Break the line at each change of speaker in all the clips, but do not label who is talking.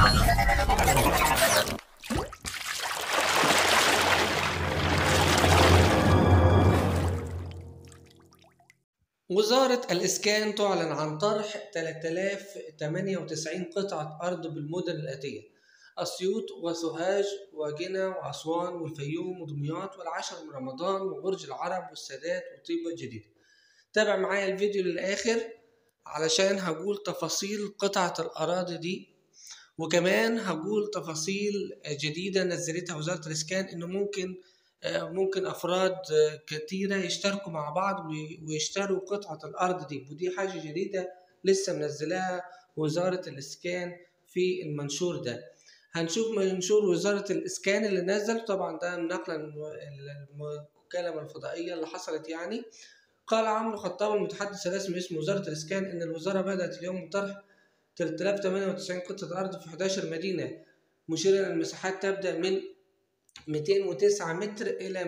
وزارة الإسكان تعلن عن طرح 3098 قطعة أرض بالمدن الآتية أسيوط وسوهاج وجنة وأسوان والفيوم ودمياط والعاشر من رمضان وبرج العرب والسادات وطيبة الجديدة تابع معايا الفيديو للآخر علشان هقول تفاصيل قطعة الأراضي دي وكمان هقول تفاصيل جديدة نزلتها وزارة الإسكان إنه ممكن ممكن أفراد كتيرة يشتركوا مع بعض ويشتروا قطعة الأرض دي ودي حاجة جديدة لسه منزلاها وزارة الإسكان في المنشور ده هنشوف منشور وزارة الإسكان اللي نزل طبعا ده نقلا المكالمة الفضائية اللي حصلت يعني قال عمرو خطاب المتحدث الرسمي باسم وزارة الإسكان إن الوزارة بدأت اليوم بطرح 3098 قطعة أرض في 11 مدينة مشيرا أن المساحات تبدأ من 209 متر إلى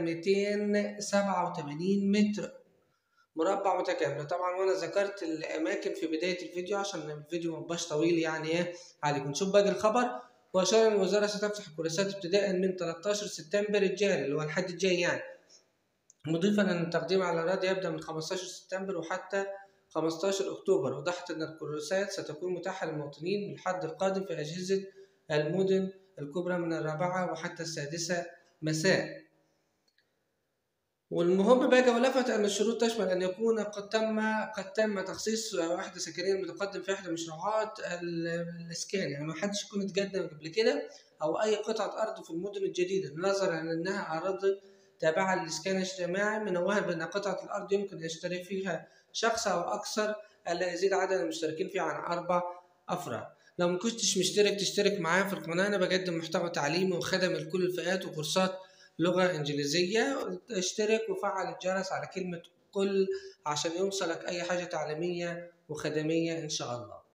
287 متر مربع متكامل طبعا وانا ذكرت الاماكن في بدايه الفيديو عشان الفيديو مبقاش طويل يعني ايه عليكم نشوف باقي الخبر واشار ان الوزاره ستفتح الكورسات ابتداء من 13 سبتمبر الجاري اللي هو الحد الجاي يعني مضيفا ان التقديم على الاراضي يبدا من 15 سبتمبر وحتى 15 اكتوبر وضحت ان الكورسات ستكون متاحه للمواطنين بالحد القادم في اجهزه المدن الكبرى من الرابعة وحتى السادسة مساء والمهم بقى ولفت أن الشروط تشمل أن يكون قد تم قد تم تخصيص وحدة سكنية متقدم في إحدى مشروعات الإسكان يعني ما حدش يكون اتقدم قبل كده أو أي قطعة أرض في المدن الجديدة نظرا أنها أراضي تابعة للإسكان الاجتماعي منوها بأن قطعة الأرض يمكن يشترك فيها شخص أو أكثر ألا يزيد عدد المشتركين فيها عن أربع أفراد لو ما كنتش مشترك تشترك معايا في القناة أنا بقدم محتوى تعليمي وخدمي لكل الفئات وكورسات لغة إنجليزية اشترك وفعل الجرس على كلمة كل عشان يوصلك أي حاجة تعليمية وخدمية إن شاء الله